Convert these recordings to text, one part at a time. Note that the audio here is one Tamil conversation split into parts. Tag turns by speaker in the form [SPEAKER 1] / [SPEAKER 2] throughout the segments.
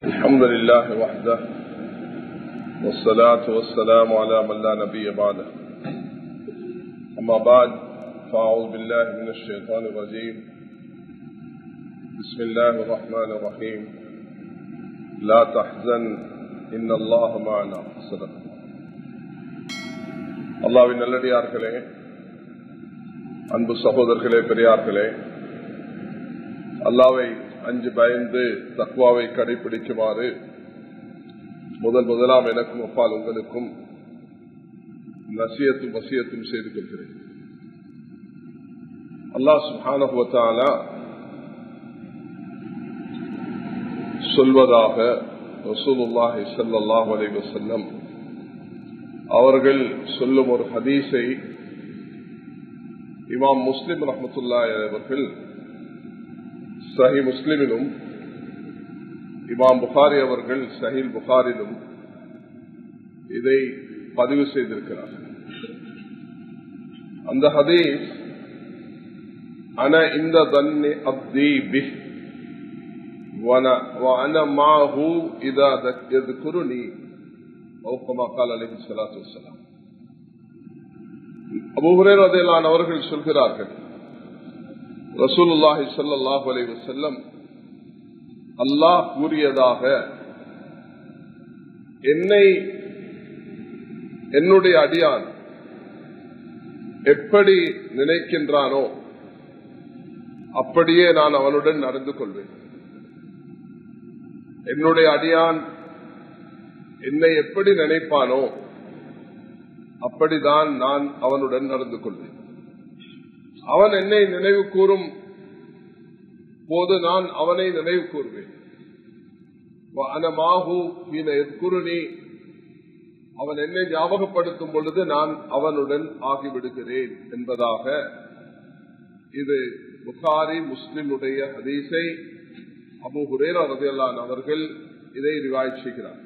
[SPEAKER 1] الحمد لله وحده والصلاة والسلام على من لا نبي بعده أما بعد فأعوذ بالله من الشيطان الرجيم بسم الله الرحمن الرحيم لا تحزن إن الله معنا صدق அல்லாவின் நல்லடியார்களே அன்பு சகோதரர்களே பெரியார்களே அல்லாவை அஞ்சு பயந்து தக்குவாவை கடைபிடிக்குமாறு முதல் முதலாம் எனக்கும் அப்பால் உங்களுக்கும் நசியத்தும் வசியத்தும் செய்து கொள்கிறேன் அல்லாஹ் சுஹானுவத்தாலா சொல்வதாக ரசூலுல்லாஹி சல்லாஹ் அலைவசல்லம் அவர்கள் சொல்லும் ஒரு ஹதீஸை இமாம் முஸ்லிம் ரஹமத்துல்லா அவர்கள் சஹி முஸ்லிமிலும் இமாம் புகாரி அவர்கள் சஹில் புகாரிலும் இதை பதிவு செய்திருக்கிறார்கள் அந்த ஹதீஸ் அன இந்த தன்னி அப்தி பிஹ் وأنا معه إذا يذكرني أو كما قال عليه الصلاة والسلام அபு ஹுரேரதையிலான அவர்கள் சொல்கிறார்கள் ரசூலுல்லாஹி சல்லாஹூ அலை வசல்லம் அல்லாஹ் கூறியதாக என்னை என்னுடைய அடியான் எப்படி நினைக்கின்றானோ அப்படியே நான் அவனுடன் நடந்து கொள்வேன் என்னுடைய அடியான் என்னை எப்படி நினைப்பானோ அப்படிதான் நான் அவனுடன் நடந்து கொள்வேன் அவன் என்னை நினைவு கூறும் போது நான் அவனை நினைவு கூறுவேன் குருணி அவன் என்னை ஞாபகப்படுத்தும் பொழுது நான் அவனுடன் ஆகிவிடுகிறேன் என்பதாக இது புகாரி முஸ்லிமுடைய ஹதீஸை அபு ஹுரேரா ரதையல்லான் அவர்கள் இதை ரிவாய் செய்கிறார்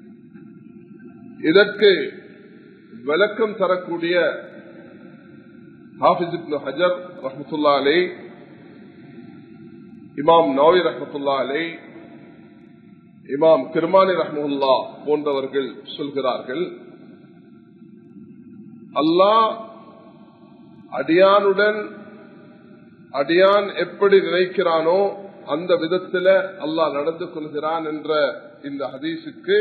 [SPEAKER 1] இதற்கு விளக்கம் தரக்கூடிய ஹாஃபிஸ் இப்னு ஹஜர் ரஹமத்துல்லா அலை இமாம் நோய் ரஹமத்துல்லா அலை இமாம் கிருமானி ரஹமுல்லா போன்றவர்கள் சொல்கிறார்கள் அல்லாஹ் அடியானுடன் அடியான் எப்படி நினைக்கிறானோ அந்த விதத்தில் அல்லாஹ் நடந்து கொள்கிறான் என்ற இந்த ஹதீஸுக்கு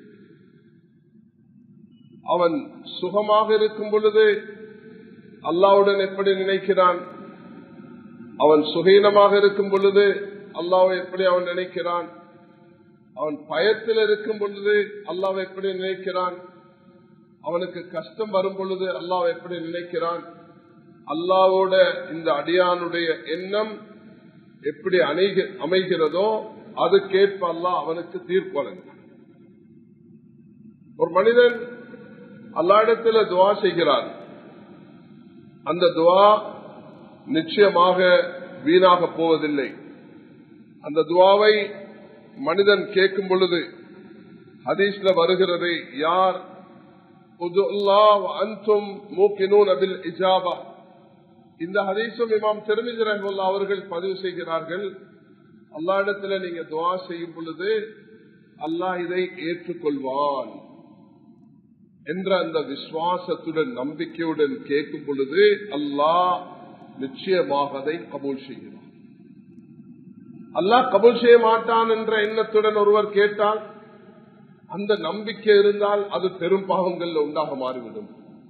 [SPEAKER 1] அவன் சுகமாக இருக்கும் பொழுது அல்லாவுடன் எப்படி நினைக்கிறான் அவன் சுகீனமாக இருக்கும் பொழுது அல்லாவை எப்படி அவன் நினைக்கிறான் அவன் பயத்தில் இருக்கும் பொழுது அல்லாவை எப்படி நினைக்கிறான் அவனுக்கு கஷ்டம் வரும் பொழுது அல்லாவை எப்படி நினைக்கிறான் அல்லாவோட இந்த அடியானுடைய எண்ணம் எப்படி அமைகிறதோ அதுக்கேற்ப அல்லா அவனுக்கு தீர்ப்பு வழங்கிறான் ஒரு மனிதன் அல்லாடத்தில் துவா செய்கிறான் அந்த துவா நிச்சயமாக வீணாக போவதில்லை அந்த துவாவை மனிதன் கேட்கும் பொழுது ஹதீஸ்ல வருகிறது யார் இந்த ஹதீஸும் இமாம் திருமிதி ரஹமுல்லா அவர்கள் பதிவு செய்கிறார்கள் அல்லா இடத்துல நீங்க துவா செய்யும் பொழுது அல்லாஹ் இதை ஏற்றுக்கொள்வான் என்ற அந்த விசுவாசத்துடன் நம்பிக்கையுடன் கேட்கும் பொழுது அல்லாஹ் நிச்சயமாக அதை கபூல் செய்கிறான் அல்லாஹ் கபூல் செய்ய மாட்டான் என்ற எண்ணத்துடன் ஒருவர் கேட்டால் அந்த நம்பிக்கை இருந்தால் அது பெரும் பாவங்கள்ல உண்டாக மாறிவிடும்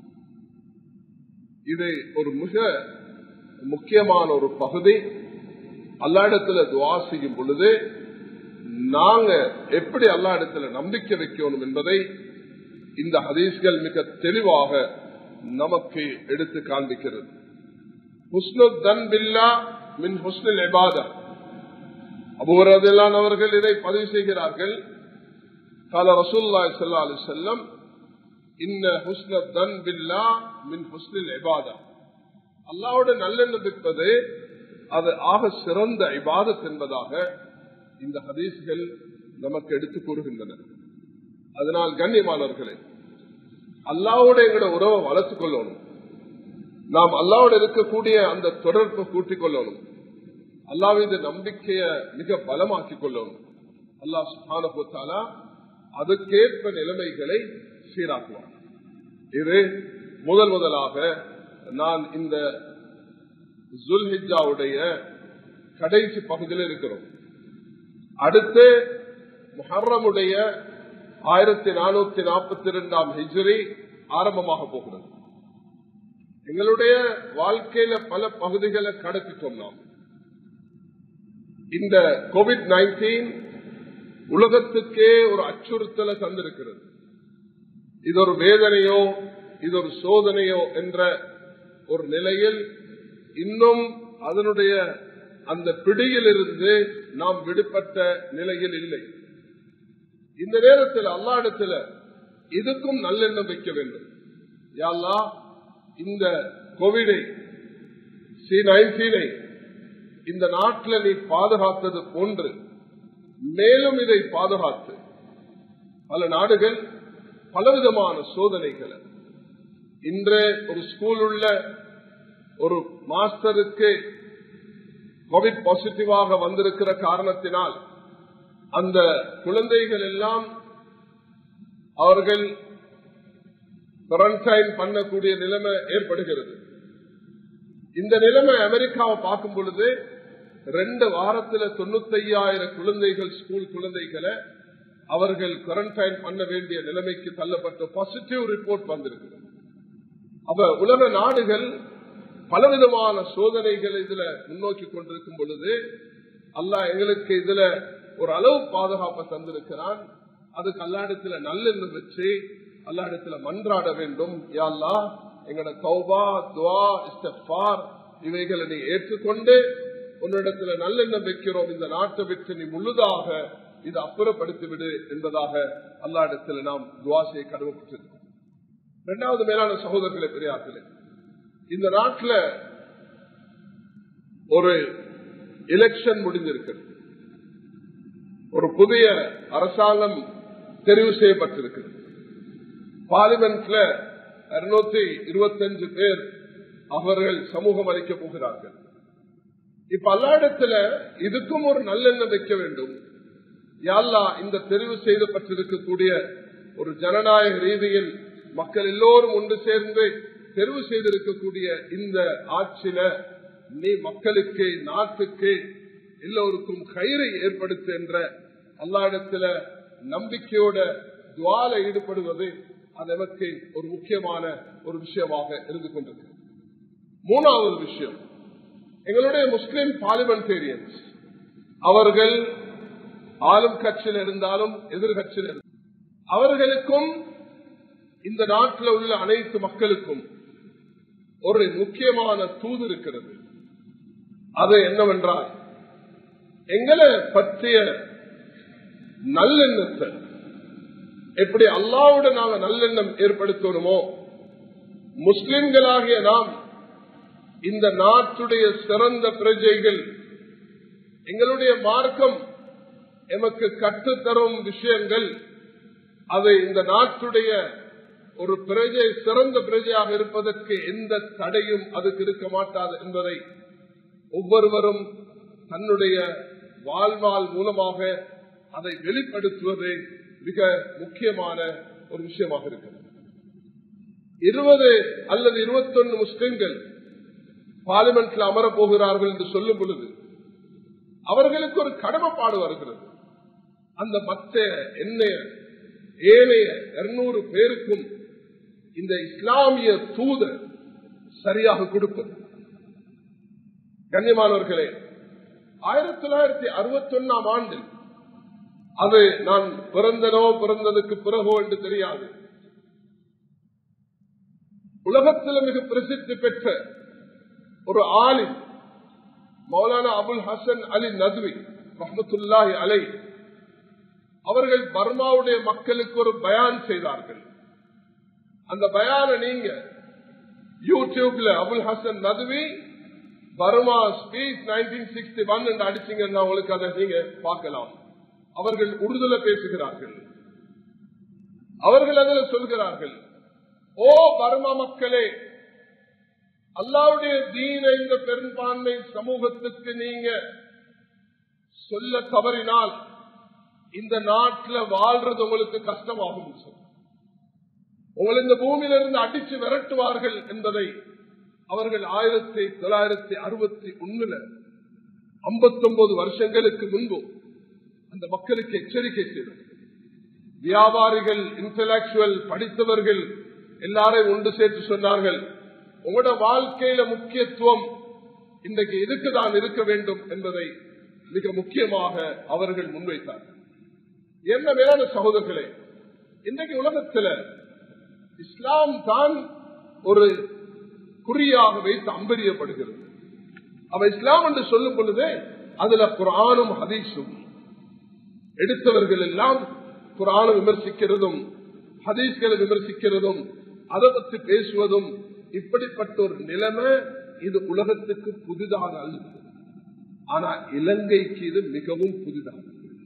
[SPEAKER 1] இது ஒரு மிக முக்கியமான ஒரு பகுதி அல்லாடத்துல துவா செய்யும் பொழுது நாங்க எப்படி அல்லா இடத்துல நம்பிக்கை வைக்கணும் என்பதை இந்த ஹதீஸ்கள் மிக தெளிவாக நமக்கு எடுத்து காண்பிக்கிறது மின் ஹுஸ்னில் எபாதா அபுவரதில்லான் அவர்கள் இதை பதிவு செய்கிறார்கள் கால ரசூல்லா சல்லா அலி செல்லம் இன்ன ஹுஸ்ன தன் பில்லா மின் ஹுஸ்னில் எபாதா அல்லாவோட நல்லெண்ணம் இருப்பது அது ஆக சிறந்த இபாதத் என்பதாக இந்த ஹதீஸ்கள் நமக்கு எடுத்து கூறுகின்றன அதனால் கண்ணியமானவர்களே அல்லாவோட எங்களோட உறவை வளர்த்துக் கொள்ளணும் நாம் அல்லாவோட இருக்கக்கூடிய அந்த தொடர்பை கூட்டிக் கொள்ளணும் அல்லாவின் நம்பிக்கைய மிக பலமாக்கிக் கொள்ளணும் அல்லாஹ் சுபானுத்தாலா அதுக்கேற்ப நிலைமைகளை சீராக்குவார் இது முதல் முதலாக நான் இந்த ஜுல்ஹிஜாவுடைய கடைசி பகுதியில் இருக்கிறோம் அடுத்து முஹர்ரமுடைய ஆயிரத்தி நானூத்தி நாற்பத்தி இரண்டாம் ஹிஜ்ரி ஆரம்பமாக போகிறது எங்களுடைய வாழ்க்கையில பல பகுதிகளை கடத்திட்டோம் நாம் இந்த கோவிட் நைன்டீன் உலகத்துக்கே ஒரு அச்சுறுத்தலை தந்திருக்கிறது இது ஒரு வேதனையோ இது ஒரு சோதனையோ என்ற ஒரு நிலையில் இன்னும் அதனுடைய அந்த பிடியிலிருந்து நாம் விடுபட்ட நிலையில் இல்லை இந்த நேரத்தில் அல்லா இடத்துல இதுக்கும் நல்லெண்ணம் வைக்க வேண்டும் யாழ்லா இந்த கோவிடை சி நைன்டீனை இந்த நாட்டில் நீ பாதுகாத்தது போன்று மேலும் இதை பாதுகாத்து பல நாடுகள் பலவிதமான சோதனைகளை இன்று ஒரு ஸ்கூல் உள்ள ஒரு மாஸ்டருக்கு கோவிட் பாசிட்டிவாக வந்திருக்கிற காரணத்தினால் அந்த குழந்தைகள் எல்லாம் அவர்கள் குவாரண்டைன் பண்ணக்கூடிய நிலைமை ஏற்படுகிறது இந்த நிலைமை அமெரிக்காவை பார்க்கும் பொழுது ரெண்டு வாரத்துல தொண்ணூத்தி ஐயாயிரம் குழந்தைகள் ஸ்கூல் குழந்தைகளை அவர்கள் குவாரண்டைன் பண்ண வேண்டிய நிலைமைக்கு தள்ளப்பட்ட பாசிட்டிவ் ரிப்போர்ட் வந்திருக்கிறது அப்ப உலக நாடுகள் பலவிதமான சோதனைகள் இதுல முன்னோக்கி கொண்டிருக்கும் பொழுது அல்லாஹ் எங்களுக்கு இதுல ஒரு அளவு பாதுகாப்பை தந்திருக்கிறான் அதுக்கு அல்லாடத்துல நல்லெண்ணம் வச்சு அல்லாடத்துல மன்றாட வேண்டும் யாழ்லா எங்கட கௌபா துவா இஸ்தார் இவைகளை நீ ஏற்றுக்கொண்டு உன்னிடத்துல நல்லெண்ணம் வைக்கிறோம் இந்த நாட்டை விட்டு நீ முழுதாக இதை அப்புறப்படுத்தி விடு என்பதாக அல்லாடத்துல நாம் துவாசையை கடமைப்பட்டிருக்கோம் இரண்டாவது மேலான சகோதரர்களை பெரியார்களே இந்த நாட்டில் ஒரு எலெக்ஷன் முடிஞ்சிருக்கிறது ஒரு புதிய அரசாங்கம் தெரிவு செய்யப்பட்டிருக்கிறது பார்லிமெண்ட்ல இருநூத்தி இருபத்தஞ்சு பேர் அவர்கள் சமூகம் அளிக்க போகிறார்கள் இப்ப அல்லாடத்துல இதுக்கும் ஒரு நல்லெண்ணம் வைக்க வேண்டும் யாழ்லா இந்த தெரிவு செய்யப்பட்டிருக்கக்கூடிய ஒரு ஜனநாயக ரீதியில் மக்கள் எல்லோரும் ஒன்று சேர்ந்து தெரிவு செய்திருக்கக்கூடிய இந்த ஆட்சியில நீ மக்களுக்கு நாட்டுக்கு எல்லோருக்கும் கயிறை ஏற்படுத்து என்ற அல்லாடத்துல நம்பிக்கையோட துவால ஈடுபடுவது அது எனக்கு ஒரு முக்கியமான ஒரு விஷயமாக இருந்து கொண்டிருக்கு மூணாவது விஷயம் எங்களுடைய முஸ்லிம் பார்லிமெண்டேரியன்ஸ் அவர்கள் ஆளும் கட்சியில் இருந்தாலும் எதிர்கட்சியில் இருந்தாலும் அவர்களுக்கும் இந்த நாட்டில் உள்ள அனைத்து மக்களுக்கும் ஒரு முக்கியமான தூது இருக்கிறது அது என்னவென்றால் எங்களை பற்றிய நல்லெண்ணத்தை எப்படி அல்லாவோட நாங்க நல்லெண்ணம் ஏற்படுத்தணுமோ முஸ்லிம்களாகிய நாம் இந்த நாட்டுடைய சிறந்த பிரஜைகள் எங்களுடைய மார்க்கம் எமக்கு கற்றுத்தரும் விஷயங்கள் அதை இந்த நாட்டுடைய ஒரு பிரஜை சிறந்த பிரஜையாக இருப்பதற்கு எந்த தடையும் அதுக்கு இருக்க மாட்டாது என்பதை ஒவ்வொருவரும் தன்னுடைய வாழ்வால் மூலமாக அதை வெளிப்படுத்துவது மிக முக்கியமான ஒரு விஷயமாக இருக்கிறது இருபது அல்லது இருபத்தொன்னு முஸ்லிம்கள் பார்லிமெண்ட்ல அமரப் போகிறார்கள் என்று சொல்லும் பொழுது அவர்களுக்கு ஒரு கடமைப்பாடு வருகிறது அந்த மற்ற என்னைய ஏனைய இருநூறு பேருக்கும் இந்த இஸ்லாமிய தூதர் சரியாக கொடுப்பது கண்ணியமானவர்களே ஆயிரத்தி தொள்ளாயிரத்தி அறுபத்தி ஒன்னாம் ஆண்டில் அது நான் பிறந்தனோ பிறந்ததுக்கு பிறகோ என்று தெரியாது உலகத்தில் மிக பிரசித்தி பெற்ற ஒரு ஆலிம் மௌலானா அபுல் ஹசன் அலி நத்வி ரஹமத்துல்லாஹி அலை அவர்கள் பர்மாவுடைய மக்களுக்கு ஒரு பயான் செய்தார்கள் அந்த பயான நீங்க யூடியூப்ல Abul Hasan Nadvi Burma speech nineteen sixty one என்று அடிச்சீங்கன்னா உங்களுக்கு அதை நீங்க பார்க்கலாம் அவர்கள் உறுதுல பேசுகிறார்கள் அவர்கள் அதில் சொல்கிறார்கள் ஓ பர்மா மக்களே அல்லாவுடைய தீன இந்த பெரும்பான்மை சமூகத்துக்கு நீங்க சொல்ல தவறினால் இந்த நாட்டில் வாழ்றது உங்களுக்கு கஷ்டமாகும் உங்களை இந்த பூமியிலிருந்து அடிச்சு விரட்டுவார்கள் என்பதை அவர்கள் ஆயிரத்தி தொள்ளாயிரத்தி அறுபத்தி ஒண்ணுல ஐம்பத்தி ஒன்பது வருஷங்களுக்கு முன்பு அந்த மக்களுக்கு எச்சரிக்கை செய்தார் வியாபாரிகள் இன்டலக்சுவல் படித்தவர்கள் எல்லாரையும் ஒன்று சேர்த்து சொன்னார்கள் உங்களோட வாழ்க்கையில முக்கியத்துவம் இன்றைக்கு இதுக்குதான் இருக்க வேண்டும் என்பதை மிக முக்கியமாக அவர்கள் முன்வைத்தார்கள் என்ன மேலான சகோதரர்களே இன்றைக்கு உலகத்தில் இஸ்லாம் தான் ஒரு குறியாக வைத்து அம்பரியப்படுகிறது அவ இஸ்லாம் என்று சொல்லும் பொழுதே அதுல குரானும் ஹதீஸும் எடுத்தவர்கள் எல்லாம் குரானை விமர்சிக்கிறதும் ஹதீஸ்களை விமர்சிக்கிறதும் அதை பற்றி பேசுவதும் இப்படிப்பட்ட ஒரு நிலைமை இது உலகத்துக்கு புதிதாக அல்ல ஆனா இலங்கைக்கு இது மிகவும் புதிதாக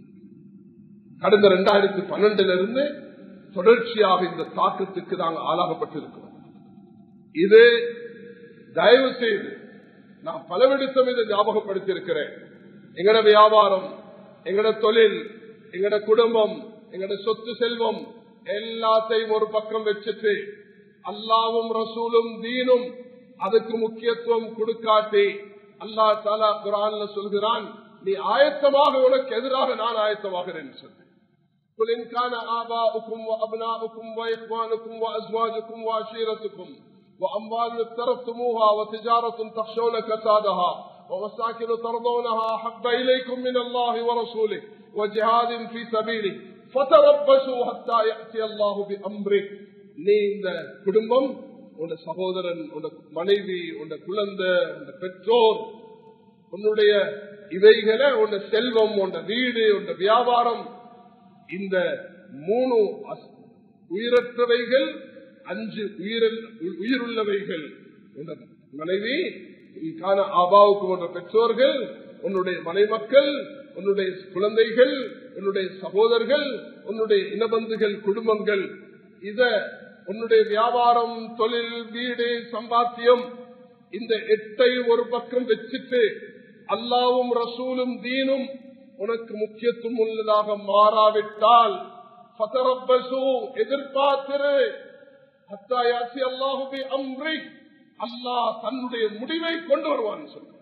[SPEAKER 1] கடந்த இரண்டாயிரத்தி பன்னெண்டுல இருந்து தொடர்ச்சியாக இந்த தாக்கத்துக்கு நாங்கள் ஆளாகப்பட்டிருக்கிறோம் இது தயவு செய்து நான் பலவிடத்தம் இதை ஞாபகப்படுத்தியிருக்கிறேன் எங்கட வியாபாரம் எங்கட தொழில் எங்கட குடும்பம் எங்கட சொத்து செல்வம் எல்லாத்தையும் ஒரு பக்கம் வச்சுட்டு அல்லாவும் ரசூலும் தீனும் அதுக்கு முக்கியத்துவம் கொடுக்காட்டி அல்லா தாலா குரான்ல சொல்கிறான் நீ ஆயத்தமாக உனக்கு எதிராக நான் ஆயத்தமாகிறேன் சொல்லி قل إن كان آباؤكم وأبناؤكم وإخوانكم وأزواجكم وعشيرتكم وأموال اقترفتموها وتجارة تخشون كسادها ومساكن ترضونها أحب إليكم من الله ورسوله وجهاد في سبيله فتربصوا حتى يأتي الله بأمره நீ இந்த குடும்பம் உன் சகோதரன் உன் மனைவி உன் குழந்தை உன் பெற்றோர் உன்னுடைய இவைகளை உன் செல்வம் உன் வீடு உன் வியாபாரம் இந்த மூணு உயிரற்றவைகள் அஞ்சு உயிருள்ளவைகள் மனைவி ஆபாவுக்கு போன்ற பெற்றோர்கள் உன்னுடைய மனைமக்கள் உன்னுடைய குழந்தைகள் உன்னுடைய சகோதரர்கள் உன்னுடைய இனபந்துகள் குடும்பங்கள் இத உன்னுடைய வியாபாரம் தொழில் வீடு சம்பாத்தியம் இந்த எட்டையும் ஒரு பக்கம் வச்சுட்டு அல்லாவும் ரசூலும் தீனும் உனக்கு முக்கியத்துவம் உள்ளதாக மாறாவிட்டால் எதிர்பார்த்திரு அத்தாயாசி அல்லாஹுபி அம்ரி அல்லாஹ் தன்னுடைய முடிவை கொண்டு வருவான் சொல்லுவான்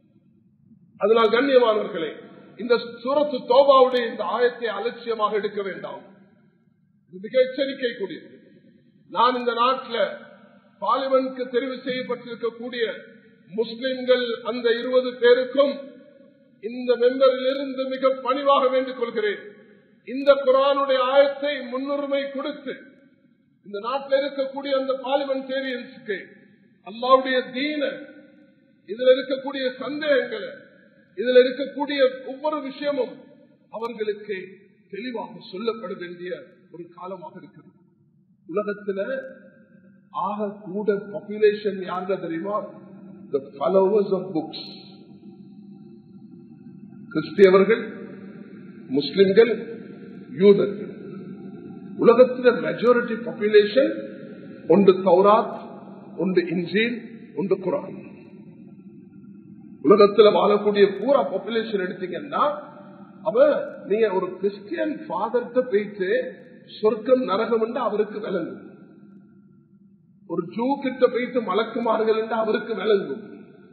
[SPEAKER 1] அதனால் கண்ணியமானவர்களே இந்த சூரத்து தோபாவுடைய இந்த ஆயத்தை அலட்சியமாக எடுக்க வேண்டாம் மிக எச்சரிக்கை கூடியது நான் இந்த நாட்டில் பார்லிமெண்ட்க்கு தெரிவு செய்யப்பட்டிருக்கக்கூடிய முஸ்லிம்கள் அந்த இருபது பேருக்கும் இந்த மெம்பரில் இருந்து மிக பணிவாக வேண்டிக் கொள்கிறேன் இந்த குரானுடைய ஆயத்தை முன்னுரிமை கொடுத்து இந்த நாட்டில் இருக்கக்கூடிய அந்த பார்லிமெண்டேரியன்ஸுக்கு அல்லாவுடைய தீன இதுல இருக்கக்கூடிய சந்தேகங்களை இதுல இருக்கக்கூடிய ஒவ்வொரு விஷயமும் அவர்களுக்கு தெளிவாக சொல்லப்பட வேண்டிய ஒரு காலமாக இருக்கிறது உலகத்துல ஆக கூட பாப்புலேஷன் யாருங்க தெரியுமா த ஃபாலோவர்ஸ் ஆஃப் புக்ஸ் கிறிஸ்தியவர்கள் முஸ்லிம்கள் யூதர்கள் உலகத்தில் மெஜாரிட்டி பாப்புலேஷன் ஒன்று தௌராத் ஒன்று இன்ஜீல் ஒன்று குரான் உலகத்தில் வாழக்கூடிய பூரா பாப்புலேஷன் எடுத்தீங்கன்னா அவ நீங்க ஒரு கிறிஸ்டியன் ஃபாதர்கிட்ட போயிட்டு சொர்க்கம் நரகம் என்று அவருக்கு விளங்கும் ஒரு ஜூ கிட்ட போயிட்டு மலக்குமார்கள் என்று அவருக்கு விளங்கும்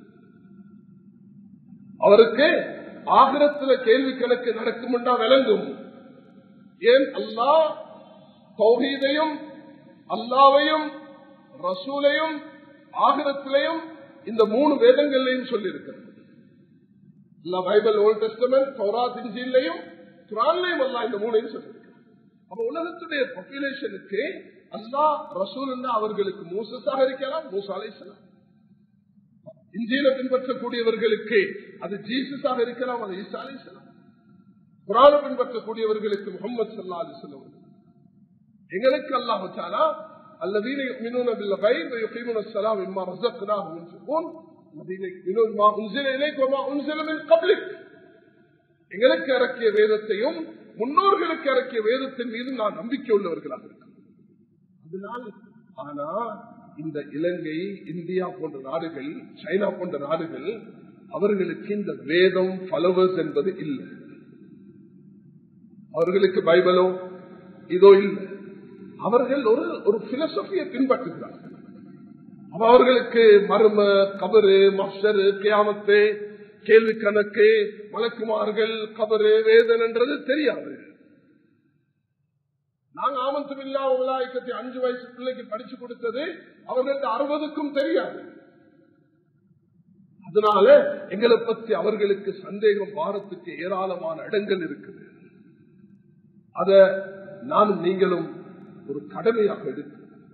[SPEAKER 1] அவருக்கு ஆகிரத்துல கேள்வி கணக்கு நடக்கும் என்றா விளங்கும் ஏன் அல்லா தௌஹீதையும் அல்லாவையும் ரசூலையும் ஆகிரத்திலையும் இந்த மூணு வேதங்கள்லையும் சொல்லியிருக்கிறது பைபிள் ஓல்ட் டெஸ்டமெண்ட் தௌராத் இஞ்சிலையும் குரான்லையும் அல்லா இந்த மூணையும் சொல்லியிருக்கிறார் அப்ப உலகத்துடைய பாப்புலேஷனுக்கு அல்லா ரசூல் அவர்களுக்கு மூசஸாக இருக்கலாம் மூசா அலைசலாம் இந்தியில பின்பற்றக்கூடியவர்களுக்கு அது ஜீசஸாக இருக்கலாம் அது ஈசா அலைசலாம் குரான பின்பற்றக்கூடியவர்களுக்கு முகமது சல்லா அலிசல்லம் எங்களுக்கு அல்லாஹு தாலா الذين يؤمنون بالغيب ويقيمون الصلاة مما رزقناهم ينفقون الذين يؤمنون ما أنزل إليك وما أنزل من قبلك எங்களுக்கு இறக்கிய வேதத்தையும் முன்னோர்களுக்கு இறக்கிய வேதத்தின் மீது நான் நம்பிக்கை உள்ளவர்களாக இருக்கிறேன் அதனால் ஆனா இந்த இலங்கை இந்தியா போன்ற நாடுகள் சைனா போன்ற நாடுகள் அவர்களுக்கு இந்த வேதம் பலவர்ஸ் என்பது இல்லை அவர்களுக்கு பைபிளோ இதோ இல்லை அவர்கள் ஒரு ஒரு பிலசபியை பின்பற்றுகிறார்கள் அப்ப அவர்களுக்கு மர்ம கபரு மஷரு கியாமத்து கேள்வி கணக்கு மலக்குமார்கள் கபரு வேதன் என்றது தெரியாது நாங்க ஆமந்தமில்லா உலாய்க்கத்தை அஞ்சு வயசு பிள்ளைக்கு படிச்சு கொடுத்தது அவர்களுக்கு அறுபதுக்கும் தெரியாது அதனால எங்களை பற்றி அவர்களுக்கு சந்தேகம் வாரத்துக்கு ஏராளமான இடங்கள் இருக்குது அத நானும் நீங்களும் ஒரு கடமையாக எடுக்க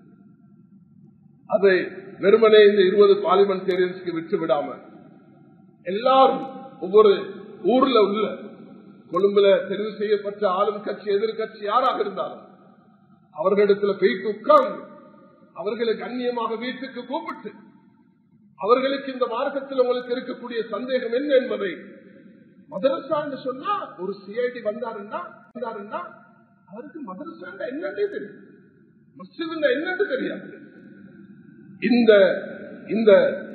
[SPEAKER 1] அதை வெறுமனே இந்த இருபது பார்லிமெண்டேரியன்ஸ்க்கு விட்டு விடாம எல்லாரும் ஒவ்வொரு ஊர்ல உள்ள கொழும்புல தெரிவு செய்யப்பட்ட ஆளும் கட்சி எதிர்கட்சி யாராக இருந்தாலும் அவர்களிடத்துல போயிட்டு உட்கார்ந்து அவர்களை கண்ணியமாக வீட்டுக்கு கூப்பிட்டு அவர்களுக்கு இந்த மார்க்கத்தில் உங்களுக்கு இருக்கக்கூடிய சந்தேகம் என்ன என்பதை மதரசான்னு சொன்னா ஒரு சிஐடி வந்தாருன்னா வந்தாருன்னா அவருக்கு மதரசாண்டா என்னன்னே தெரியும் மஸ்ஜிதுண்டா என்னன்னு தெரியாது இந்த இந்த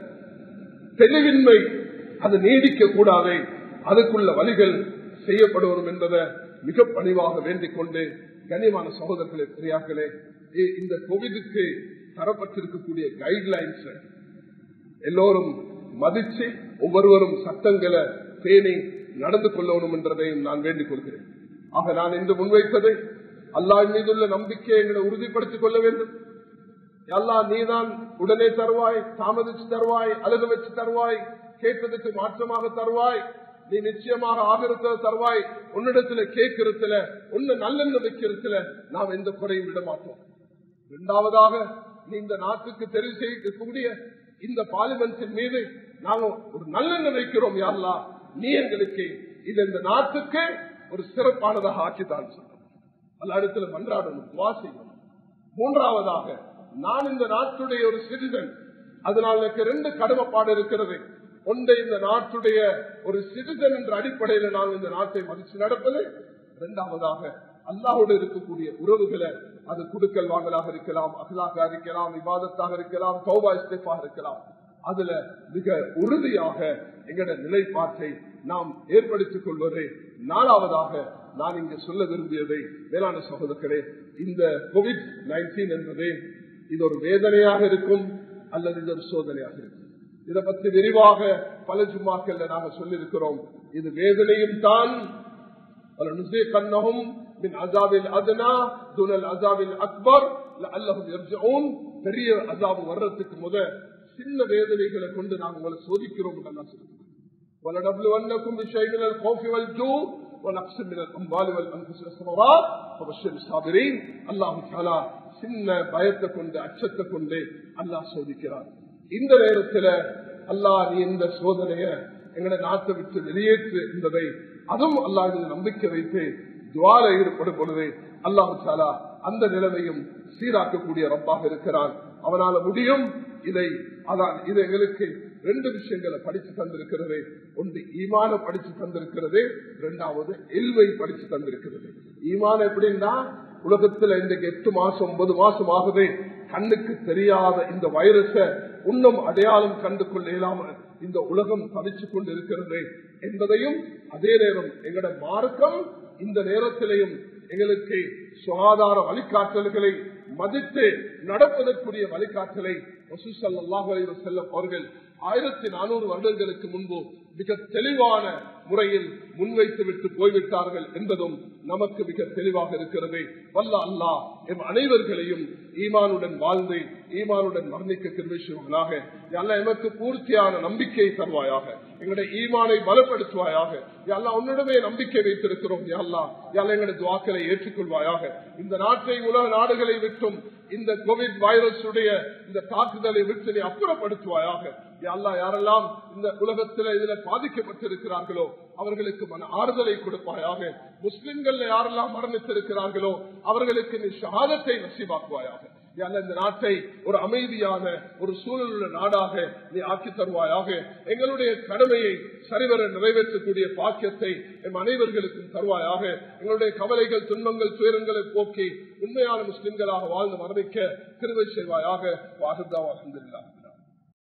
[SPEAKER 1] தெளிவின்மை அது நீடிக்க கூடாது அதுக்குள்ள வழிகள் செய்யப்படுவோம் என்பதை மிக பணிவாக வேண்டிக் கொண்டு கண்ணியமான சகோதரர்களே பெரியார்களே இந்த கோவிடுக்கு தரப்பட்டிருக்கக்கூடிய கைட்லைன்ஸ் எல்லோரும் மதிச்சு ஒவ்வொருவரும் சட்டங்களை பேணி நடந்து கொள்ளணும் என்றதையும் நான் வேண்டிக் கொள்கிறேன் ஆக நான் இன்று முன்வைத்ததை அல்லாஹ் மீதுள்ள நம்பிக்கையை எங்களை உறுதிப்படுத்திக் கொள்ள வேண்டும் அல்லா நீதான் உடனே தருவாய் தாமதிச்சு தருவாய் அழுக வச்சு தருவாய் கேட்பதற்கு மாற்றமாக தருவாய் நீ நிச்சயமாக ஆகிருத்த தருவாய் உன்னிடத்துல கேட்கிறதுல உன்ன நல்லெண்ண வைக்கிறதுல நாம் எந்த குறையும் விட மாட்டோம் இரண்டாவதாக நீ இந்த நாட்டுக்கு தெரிவு செய்யக்கூடிய இந்த பார்லிமெண்டின் மீது நாங்கள் ஒரு நல்லெண்ண வைக்கிறோம் யாருலா நீ எங்களுக்கு இது இந்த நாட்டுக்கு ஒரு சிறப்பானதாக ஆக்கித்தான் சொல்றோம் அல்ல இடத்துல மன்றாடணும் துவா செய்யணும் மூன்றாவதாக நான் இந்த நாட்டுடைய ஒரு சிட்டிசன் அதனால் எனக்கு ரெண்டு கடமைப்பாடு இருக்கிறது ஒன்றை இந்த நாட்டுடைய ஒரு சிட்டிசன் என்ற அடிப்படையில் நான் இந்த நாட்டை மதிச்சு நடப்பது இரண்டாவதாக அல்லாவோடு இருக்கக்கூடிய உறவுகளை அது குடுக்கல் வாங்கலாக இருக்கலாம் அகலாக இருக்கலாம் விவாதத்தாக இருக்கலாம் சௌபா இஸ்தேஃபாக இருக்கலாம் அதுல மிக உறுதியாக எங்களோட நிலைப்பாட்டை நாம் ஏற்படுத்திக் கொள்வது நாலாவதாக நான் இங்கு சொல்ல விரும்பியதை வேளாண் சகோதரர்களே இந்த கோவிட் நைன்டீன் என்பது இது ஒரு வேதனையாக இருக்கும் அல்லது இது ஒரு சோதனையாக இருக்கும் இதை பற்றி விரிவாக பல ஜும்மாக்கள் நாங்கள் சொல்லியிருக்கிறோம் இது வேதனையும் தான் கண்ணகும் அசாபில் அதனா துனல் அசாபில் அக்பர் அல்லஹும் எர்ஜவுன் பெரிய அசாபு வர்றதுக்கு முத சின்ன வேதனைகளை கொண்டு நாங்கள் உங்களை சோதிக்கிறோம் சொல்லுவோம் ولنبلونكم بشيء من الخوف والجوع ونقص من الاموال والانفس والثمرات وبشر الصابرين الله تعالى சின்ன பயத்தை கொண்டு அச்சத்தை கொண்டு அல்லாஹ் சோதிக்கிறார் இந்த நேரத்தில் அல்லாஹ் நீ இந்த சோதனைய எங்களை நாட்டை விட்டு வெளியேற்று என்பதை அதுவும் அல்லாஹ் நம்பிக்கை வைத்து துவார ஈடுபடும் பொழுது அல்லாஹு சாலா அந்த நிலைமையும் சீராக்கக்கூடிய ரப்பாக இருக்கிறான் அவனால முடியும் இதை அதான் இது எங்களுக்கு ரெண்டு விஷயங்களை படிச்சு தந்திருக்கிறது ஒன்று ஈமான படிச்சு தந்திருக்கிறது இரண்டாவது எல்வை படிச்சு தந்திருக்கிறது ஈமான எப்படின்னா உலகத்துல இன்றைக்கு எட்டு மாசம் ஒன்பது மாசம் ஆகுது கண்ணுக்கு தெரியாத இந்த வைரஸ இன்னும் அடையாளம் கண்டு கொள்ள இயலாம இந்த உலகம் தவிச்சு கொண்டு இருக்கிறது என்பதையும் அதே நேரம் எங்களோட மார்க்கம் இந்த நேரத்திலையும் எங்களுக்கு சுகாதார வழிகாட்டல்களை மதித்து நடப்பதற்குரிய வழிகாட்டலை செல்லம் அவர்கள் ஆயிரத்தி நானூறு வருடங்களுக்கு முன்பு மிக தெளிவான முறையில் முன்வைத்து விட்டு போய்விட்டார்கள் என்பதும் நமக்கு மிக தெளிவாக இருக்கிறது வல்ல அல்லா எம் அனைவர்களையும் ஈமானுடன் வாழ்ந்து ஈமானுடன் மரணிக்க கிருமிஷர்களாக எல்லாம் எமக்கு பூர்த்தியான நம்பிக்கையை தருவாயாக எங்களுடைய ஈமானை பலப்படுத்துவாயாக எல்லாம் உன்னிடமே நம்பிக்கை வைத்திருக்கிறோம் யாழ்லா எல்லாம் எங்களுடைய துவாக்களை ஏற்றுக்கொள்வாயாக இந்த நாட்டை உலக நாடுகளை விட்டும் இந்த கோவிட் வைரஸ் உடைய இந்த தாக்குதலை விட்டு நீ அப்புறப்படுத்துவாயாக அல்லா யாரெல்லாம் இந்த உலகத்தில் இதுல பாதிக்கப்பட்டிருக்கிறார்களோ அவர்களுக்கு மன ஆறுதலை கொடுப்பாயாக முஸ்லிம்கள் யாரெல்லாம் மரணித்திருக்கிறார்களோ அவர்களுக்கு நீ ஷஹாதத்தை நசிவாக்குவாயாக இந்த நாட்டை ஒரு அமைதியான ஒரு சூழலுள்ள நாடாக நீ ஆக்கி தருவாயாக எங்களுடைய கடமையை சரிவர நிறைவேற்றக்கூடிய பாக்கியத்தை எம் அனைவர்களுக்கும் தருவாயாக எங்களுடைய கவலைகள் துன்பங்கள் துயரங்களை போக்கி உண்மையான முஸ்லிம்களாக வாழ்ந்து மரணிக்க திருவை செய்வாயாக வாகுதா வாழ்ந்திருந்தார்